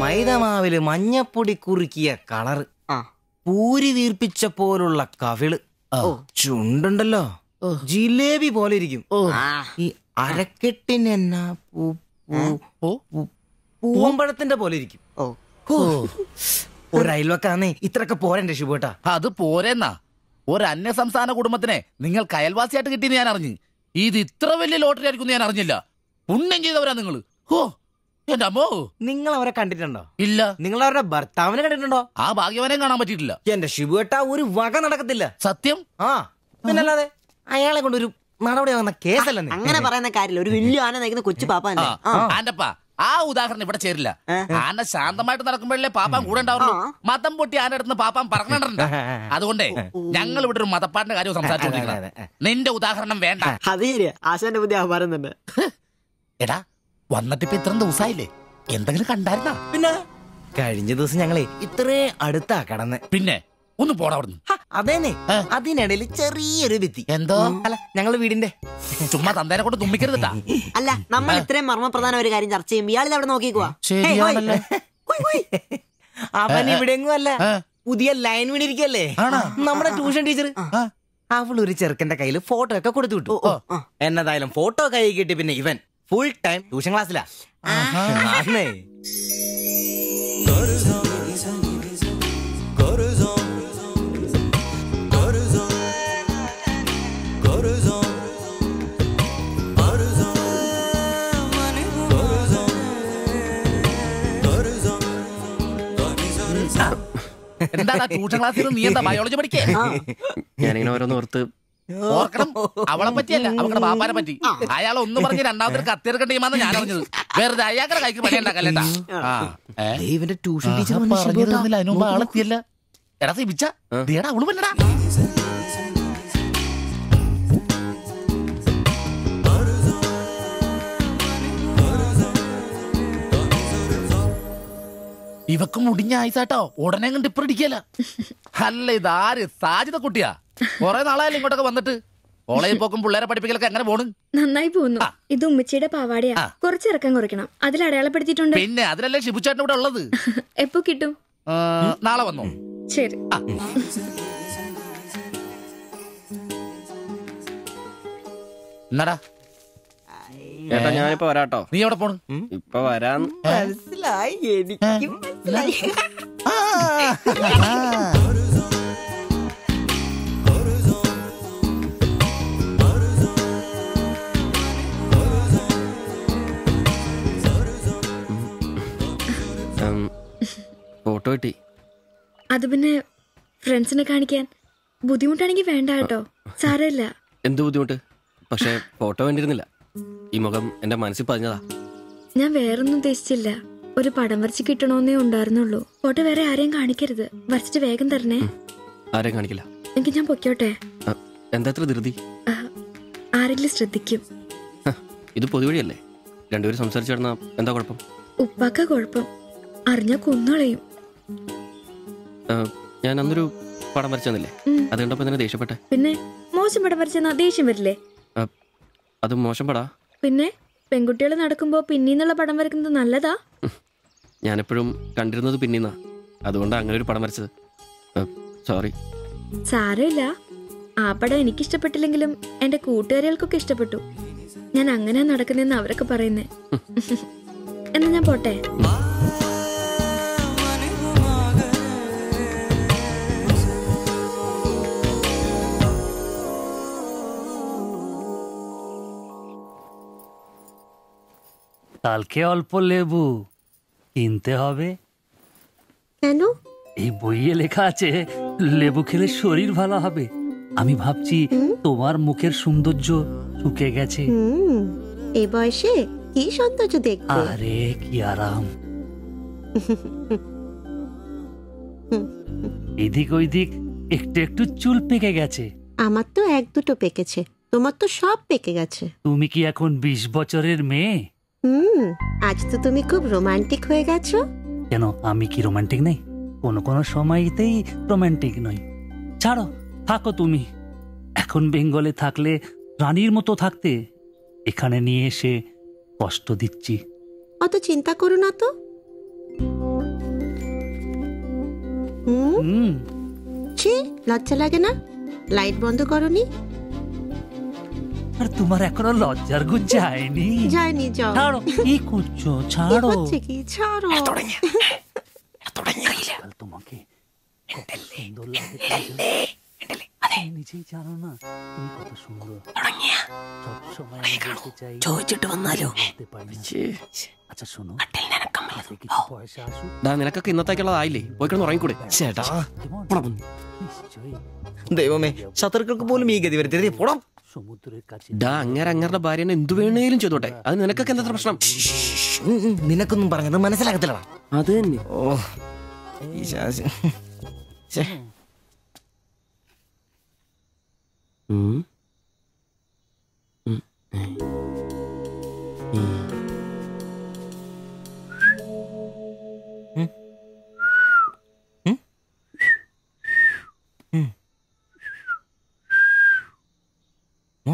മൈദമാവില് മഞ്ഞപ്പൊടി കുറുക്കിയ കളറ് ആ പൂരി വീർപ്പിച്ച പോലുള്ള കവിള് ചുണ്ടുണ്ടല്ലോ ജിലേബി പോലെ ഇരിക്കും ആ ഈ അരക്കെട്ടിന് എന്നാ പൂ പൂ- പൂ- പൂവമ്പഴത്തിന്റെ പോലെ ഇരിക്കും ഓ ഹോ. ഒരു അയൽവക്കാന്നേ ഇത്രയൊക്കെ പോരന്റെ ശുഭേട്ടാ അത് പോരെന്നാ ഒരു അന്യ സംസ്ഥാന കുടുംബത്തിനെ നിങ്ങൾക്ക് അയൽവാസിയായിട്ട് കിട്ടിയെന്ന് ഞാൻ അറിഞ്ഞു ഇത് ഇത്ര വലിയ ലോട്ടറി ആയിരിക്കും ഞാൻ അറിഞ്ഞില്ല പുണ്യം ചെയ്തവരാ നിങ്ങൾ ഹോ എന്റെ അമ്മോ നിങ്ങൾ അവരെ കണ്ടിട്ടുണ്ടോ ഇല്ല നിങ്ങൾ അവരുടെ ഭർത്താവിനെ കണ്ടിട്ടുണ്ടോ ആ ഭാഗ്യവനെയും കാണാൻ പറ്റിയിട്ടില്ല എന്റെ ശിവുവേട്ട ഒരു വക നടക്കത്തില്ല സത്യം ആ പിന്നല്ലാതെ അയാളെ കൊണ്ട് ഒരു നടപടി വന്ന കേസല്ലെന്ന് അങ്ങനെ പറയുന്ന കാര്യമില്ല ഒരു വലിയ ആന നയിക്കുന്ന കൊച്ചു പാപ്പ ആ ആന്റപ്പ ആ ഉദാഹരണം ഇവിടെ ചേരില്ല ആന ശാന്തമായിട്ട് നടക്കുമ്പോഴല്ലേ പാപ്പാൻ കൂടെ ഉണ്ടാവുള്ളൂ മതം പൊട്ടി ആന്റെ അടുത്ത് പാപ്പാൻ പറഞ്ഞിട്ടുണ്ട് അതുകൊണ്ടേ ഞങ്ങൾ ഇവിടെ ഒരു മതപ്പാടിന്റെ കാര്യം സംസാരിച്ചുകൊണ്ടിരിക്കുന്നത് നിന്റെ ഉദാഹരണം വേണ്ട അത് ശരിയാ ആശാന്റെ പുതിയ ആഹാരം തന്നെ എടാ വന്നിട്ട് ഇപ്പൊ ഇത്രയും ദിവസമായില്ലേ എന്തെങ്കിലും കണ്ടായിരുന്നാ പിന്നെ കഴിഞ്ഞ ദിവസം ഞങ്ങളെ ഇത്രേ അടുത്താ കടന്ന് പിന്നെ ഒന്ന് പോടാ അവിടുന്ന് ഹ, അതേനെ ഏ. അതിനിടയിൽ ചെറിയൊരു ഭിത്തി എന്തോ അല്ല ഞങ്ങള് വീടിന്റെ ചുമ്മാ തന്തേനെ കൊണ്ട് തുമ്മിക്കരുതട്ടാ അല്ല നമ്മൾ ഇത്രയും മർമ്മപ്രധാന ഒരു കാര്യം ചർച്ച ചെയ്യുമ്പോൾ ഇയാളിത് അവിടെ നോക്കിക്കുവാ ശരിയാണല്ലോ അവൻ ഇവിടെങ്ങും അല്ല ഏ. പുതിയ ലൈൻ വീണിരിക്കല്ലേ നമ്മുടെ ട്യൂഷൻ ടീച്ചർ അവൾ ഒരു ചെറുക്കന്റെ കയ്യിൽ ഫോട്ടോ ഒക്കെ കൊടുത്തു വിട്ടു എന്നതായാലും ഫോട്ടോ കൈ കിട്ടി പിന്നെ ഇവൻ ഫുൾ ടൈം ട്യൂഷൻ ക്ലാസ്സിലാ ആന്നേ. എന്താ ട്യൂഷൻ ക്ലാസ്സിൽ നീ എന്താ ബയോളജി പഠിക്കേ ഞാനിങ്ങനെ ഓരോന്ന് ഓർത്ത് ഓർക്കണം അവളെ പറ്റിയല്ല അവളുടെ ബാപ്പാനെ പറ്റി അയാൾ ഒന്ന് പറഞ്ഞ് രണ്ടാമത്തെ കത്തിയെടുക്കേണ്ട ടീമാന്ന് ഞാൻ അറിഞ്ഞത് വെറുതെ അയാളുടെ കൈക്ക് പണി ഉണ്ടാക്കല്ലേട്ടാ ആ ഏ? ദേ ഇവന്റെ ട്യൂഷൻ ടീച്ചർ ആ, വന്ന് പറഞ്ഞു ശിവട്ടാ. തന്നില്ല, അതിന് മുമ്പ് ആളെത്തിയല്ല എടാ സിബിച്ച ദേടാ അവള് വന്നടാ ഇവക്ക് മുടിഞ്ഞ ആയിസാട്ടോ ഉടനെ കണ്ട് ഇപ്പടിക്കല അല്ല ഇതാര് സാജിത കുട്ടിയാ കൊറേ നാളായാലും ഇങ്ങോട്ടൊക്കെ വന്നിട്ട് കോളേജിൽ പോക്കും പിള്ളേരെ പഠിപ്പിക്കലൊക്കെ എങ്ങനെ പോണ് നന്നായി പോകുന്നു ഇത് ഉമ്മച്ചിയുടെ പാവാടയാ കുറച്ച് ഇറക്കം കുറയ്ക്കണം അതിൽ അടയാളപ്പെടുത്തിയിട്ടുണ്ട് പിന്നെ അതിലല്ലേ ഷിബുച്ചേട്ടൻ ഇവിടെ ഉള്ളത് എപ്പോ കിട്ടും ആ, നാളെ വന്നോ ശരി എന്നടാ ഏട്ടാ ഞാനിപ്പോ വരാട്ടോ നീ എവിടെ പോണ് ഇപ്പൊ വരാൻ മനസ്സിലായി എനിക്കും മനസ്സിലായി ഉം, ഫോട്ടോ കിട്ടി അത് പിന്നെ ഫ്രണ്ട്സിനെ കാണിക്കാൻ ബുദ്ധിമുട്ടാണെങ്കിൽ വേണ്ട കേട്ടോ സാരമില്ല എന്ത് ബുദ്ധിമുട്ട് പക്ഷെ ഫോട്ടോ വേണ്ടിയിരുന്നില്ല ഈ മുഖം എന്റെ മനസ്സിൽ പതിഞ്ഞതാ ഞാൻ വേറൊന്നും ഉദ്ദേശിച്ചില്ല ഒരു പടം വരച്ച് കിട്ടണമെന്നേ ഉണ്ടായിരുന്നുള്ളൂ ഫോട്ടോ വേറെ ആരെയും കാണിക്കരുത് വരച്ചിട്ട് വേഗം തരണേ ആരെയും കാണിക്കില്ല എങ്കിൽ ഞാൻ പൊയ്ക്കോട്ടെ ആ, എന്താ ഇത്ര ധൃതി ആ, ആരെങ്കിലും ശ്രദ്ധിക്കും ഹ, ഇത് പൊതുവഴിയല്ലേ രണ്ടുപേരും സംസാരിച്ചു കിടന്നാ എന്താ കുഴപ്പം ഉപ്പാക്ക കുഴപ്പം അറിഞ്ഞാ കൊന്നുകളയും ആ, ഞാൻ അന്നൊരു പടം വരച്ചു തന്നില്ലേ ഉം. അത് കണ്ടപ്പോ തന്നെ ദേഷ്യപ്പെട്ടെ പിന്നെ മോശം പടം വരച്ചെന്നാ ദേഷ്യം വരില്ലേ ആ, അത് മോശം പടാ പിന്നെ പെൺകുട്ടികൾ നടക്കുമ്പോ പിന്നീന്നുള്ള പടം വരക്കുന്നത് നല്ലതാ ഞാനെപ്പോഴും കണ്ടിരുന്നത് പിന്നീന്നാ അതുകൊണ്ടാണ് അങ്ങനെ ഒരു പടം വരച്ചത് സോറി സാരമില്ല ആ പടം എനിക്ക് ഇഷ്ടപ്പെട്ടില്ലെങ്കിലും എന്റെ കൂട്ടുകാരികൾക്കൊക്കെ ഇഷ്ടപ്പെട്ടു ഞാൻ അങ്ങനെ നടക്കുന്നെന്ന് അവരൊക്കെ പറയുന്നേ എന്നാ ഞാൻ പോട്ടെ কালকে অল্প লেবু কিনতে হবে কেন এই বইয়ে লেখা আছে লেবু খেলে শরীর ভালো হবে আমি ভাবছি তোমার মুখের সৌন্দর্য শুকে গেছে হুম এ বয়সে কি সৌন্দর্য দেখবে আরে কি আরাম এদিক ওইদিক একটু একটু চুল পেকে গেছে আমার তো এক দুটো পেকেছে তোমার তো সব পেকে গেছে তুমি কি এখন বিশ বছরের মেয়ে হুম আজ তো তুমি খুব রোমান্টিক হয়ে গেছো কেন আমি কি রোমান্টিক নেই কোনো কোনো সময়তেই রোমান্টিক নই ছাড়ো থাকো তুমি এখন বেঙ্গলে থাকলে রানীর মতো থাকতে এখানে নিয়ে এসে কষ্ট দিচ্ছি অত চিন্তা করো না তো হুম হুম ছি লজ্জা লাগে না লাইট বন্ধ করনি আর তোমার এখনো লজ্জার গুণ যায়নি যায়নি যাও ছাড়ো কি করছো কি ছাড়ো হচ্ছে কি ছাড়ো কাল তোমাকে কত সুন্দর লাগে তুমি নিজেই জানো না তুমি কত সুন্দর সবসময় আমি বলতে চাই ചോദിച്ചിട്ട് വന്നാലോ বলতে পারি না। ഛേ. আচ্ছা শোনো হাতে কিছু পয়সা আসুক ഡാ നിനക്കൊക്കെ ഇന്നത്തേക്കുള്ളതായില്ലേ പോയി കിടന്ന് ഉറങ്ങിക്കൂടെ ചേട്ടാ কেমন নিশ্চয়ই ദൈവമേ ശത്രുക്കൾക്ക് പോലും ഈ ഗതി വരുത്തരുത് പോടാം সমুদ্রের কাছে ഡാ അങ്ങേരെ അങ്ങേരുടെ ഭാര്യനെ എന്തു വേണേലും ചെയ്തോട്ടെ അത് നിനക്കൊക്കെ എന്താ പ്രശ്നം ഉം, ഉം, നിനക്കൊന്നും പറഞ്ഞത് മനസ്സിലാകത്തില്ലടാ അത് തന്നെ ഓ ഈ ശാസി ശ്ശേ. ഉം. ഉം. ഉം. ഓ.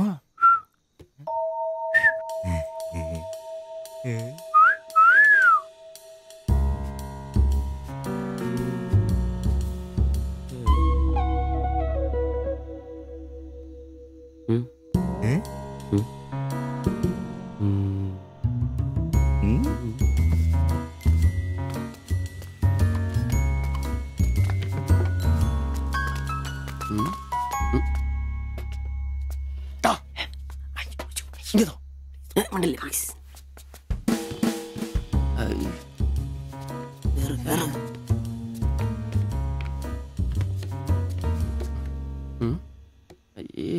ഉം. ഏ? ഉം. ഉം. ഉം. ഉം. ഇങ്ങതോ. മണ്ടില്ല പ്ലീസ് ഐ. ഉം. അയ്യേ.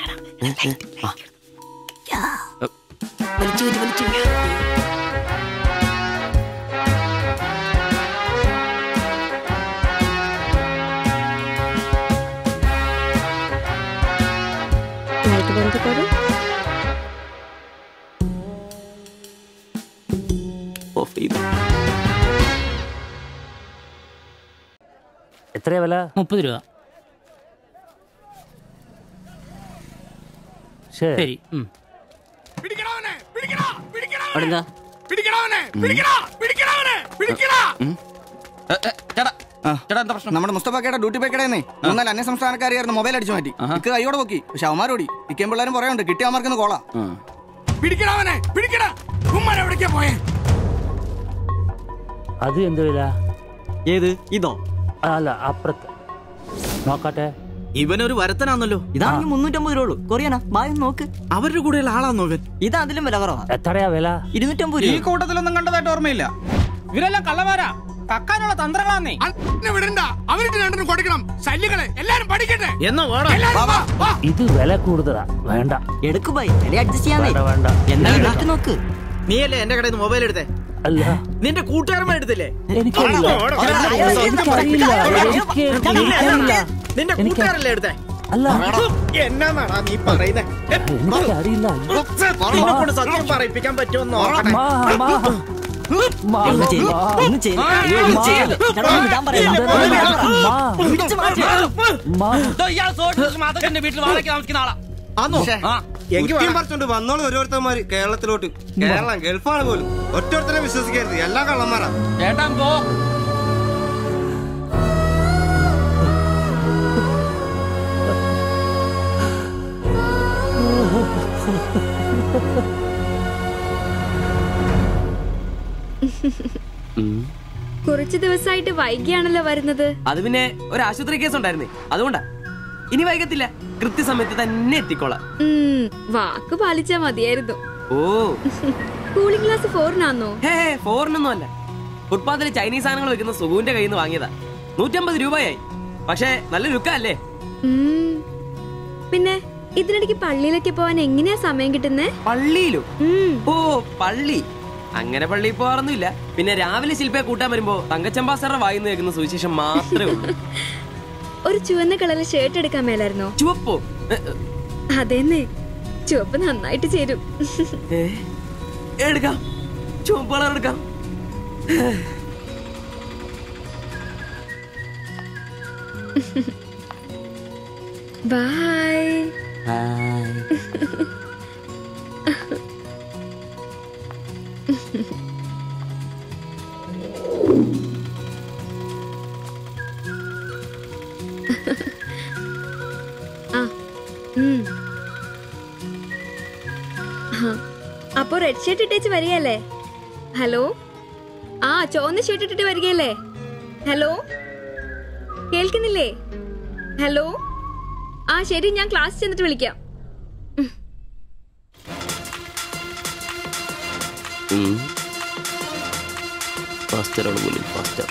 വലിച്ചു കയറ്റി വലിച്ചു കയറ്റി. লাইট বন্ধ করো ഓഫ് ചെയ്തു എത്രയാ വില മുപ്പത് രൂപ ശരി ശരി ഉം. അവിടെന്താ ചേട്ടാ ചേട്ടാ എന്താ പ്രശ്നം നമ്മുടെ മുസ്തഫക്കയുടെ ഡ്യൂട്ടി പേക്കടേന്നേ മൂന്നാല് അന്യ സംസ്ഥാനക്കാരിയായിരുന്നു മൊബൈൽ അടിച്ചു മാറ്റി ഇക്ക് കൈയോടെ നോക്കി പക്ഷെ അവന്മാരോടി ഇക്കേം പിള്ളേരും പറയാനുണ്ട് കിട്ടിയ അവന്മാർക്കൊന്ന് കോളാ അത് എന്ത് വില ഏത് ഇതോ അല്ല അപ്പുറത്ത് നോക്കട്ടെ ഇവനൊരു വരത്തനാന്നല്ലോ ഇതാണെങ്കിൽ മുന്നൂറ്റമ്പത് രൂപ ഉള്ളൂ കൊറിയാനാ ബായ് നോക്ക് അവരുടെ കൂടെയുള്ള ആളാന്നോ ഇവൻ ഇത് അതിലും വില കുറവാ എത്രയാ വില ഇരുന്നൂറ്റമ്പത് ഈ രൂപ കൂട്ടത്തിലൊന്നും കണ്ടതായിട്ട് ഓർമ്മയില്ല ഇവരെല്ലാം കള്ളമാരാ കക്കാനുള്ള തന്ത്രങ്ങളാന്നേ എന്നോ വേണം ഇത് വില കൂടുതലാ വേണ്ട എടുക്കു ബായ് വില അഡ്ജസ്റ്റ് ചെയ്യാന്നേ വേണ്ട വേണ്ട എന്താ നോക്ക് നോക്ക് നീയല്ലേ എന്റെ കടയിൽ നിന്ന് മൊബൈൽ എടുത്തേ അല്ല നിന്റെ കൂട്ടുകാരന്മാർ എടുത്തില്ലേ എനിക്കറിയില്ല എനിക്കറിയില്ല എനിക്ക് എനിക്കറിയില്ല നിന്റെ കൂട്ടുകാരല്ലേ എടുത്തേ അല്ല എന്നാന്നാടാ നീ പറയുന്നേ എനിക്കറിയില്ല നിന്നെ കൊണ്ട് സത്യം പറയിപ്പിക്കാൻ പറ്റുമെന്നോ മാ, മാ, മാ, ഒന്ന് ചെയ്യ്, മാ, ഒന്ന് ചെയ്യ്, ഒന്ന് ചെയ്യ്. ചേട്ടാ, ഒന്ന് വിടാൻ പറയാം. മാ, പിടിച്ച് മാറ്റ്. മാ. ഇയാൾ സോഷ്യലിസ്റ്റ് മാത്രം വീട്ടിൽ വാടകയ്ക്ക് താമസിക്കുന്ന ആളാ ആന്നോ ആ എങ്കിൽ കുറ്റിയും പറിച്ചോണ്ട് വന്നോളൂ ഓരോരുത്തന്മാര് കേരളത്തിലോട്ട് കേരളം ഗൾഫാണ് പോലും ഒറ്റൊരുത്തരെ വിശ്വസിക്കരുത് എല്ലാ കള്ളന്മാരാ ചേട്ടാ പോ ഉം. കുറച്ച് ദിവസമായിട്ട് വൈകിയാണല്ലോ വരുന്നത് അത് പിന്നെ ഒരു ആശുപത്രി കേസ് ഉണ്ടായിരുന്നേ അതുകൊണ്ടാ ഇനി വൈകത്തില്ല കൃത്യസമയത്ത് തന്നെ എത്തിക്കോളാം ഉം, വാക്ക് പാലിച്ചാ മതിയായിരുന്നു ഓ കൂളിംഗ് ഗ്ലാസ് ഫോറിനാന്നോ ഹേ ഫോറിനൊന്നും അല്ല ഫുട്പാത്തിൽ ചൈനീസ് സാധനങ്ങൾ വെക്കുന്ന സുഖുവിന്റെ കയ്യിൽ നിന്ന് വാങ്ങിയതാ നൂറ്റമ്പത് രൂപയായി പക്ഷേ നല്ല ലുക്കല്ലേ ഉം. പിന്നെ ഇതിനിടയ്ക്ക് പള്ളിയിലൊക്കെ പോവാൻ എങ്ങനെയാ സമയം കിട്ടുന്നേ പള്ളിയിലും ഉം. ഓ പള്ളി അങ്ങനെ പള്ളിയിൽ പോകാറൊന്നുമില്ല പിന്നെ രാവിലെ ശില്പയെ കൂട്ടാൻ വരുമ്പോ തങ്കച്ചമ്പാസറുടെ വായിന്ന് കേൾക്കുന്ന സുവിശേഷം മാത്രമേ ഉള്ളൂ ഒരു ചുവന്ന കളറിൽ ഷർട്ട് എടുക്കാൻ മേലായിരുന്നോ ചുവപ്പോ എ, അതെന്നെ ചുവപ്പ് നന്നായിട്ട് ചേരും ഏ, എടുക്കാം ചുവപ്പ് കളർ എടുക്കാം ബൈ റെഡ് ഷർട്ട് ഇട്ടേച്ച് വരികയല്ലേ ഹലോ ആ ചുവന്ന ഷർട്ട് ഇട്ടിട്ട് വരികയല്ലേ ഹലോ കേൾക്കുന്നില്ലേ ഹലോ ആ ശരി ഞാൻ ക്ലാസ് ചെന്നിട്ട് വിളിക്കാം ഫാസ്റ്ററാണ് പോലും ഫാസ്റ്റർ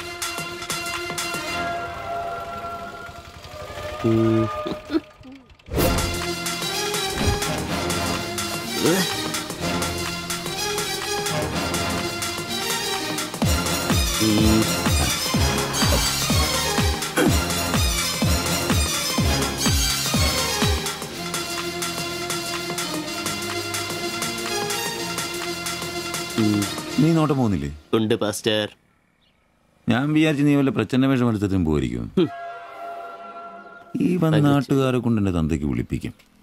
നീ നോട്ടം പോകുന്നില്ലേ ഉണ്ട് പാസ്റ്റർ ഞാൻ വിചാരിച്ചു നീ വല്ല പ്രച്ഛന്ന വേഷം എടുത്തിട്ടും പോയിരിക്കും ഈ വന്ന നാട്ടുകാരെ കൊണ്ട് എന്റെ തന്തയ്ക്ക് വിളിപ്പിക്കും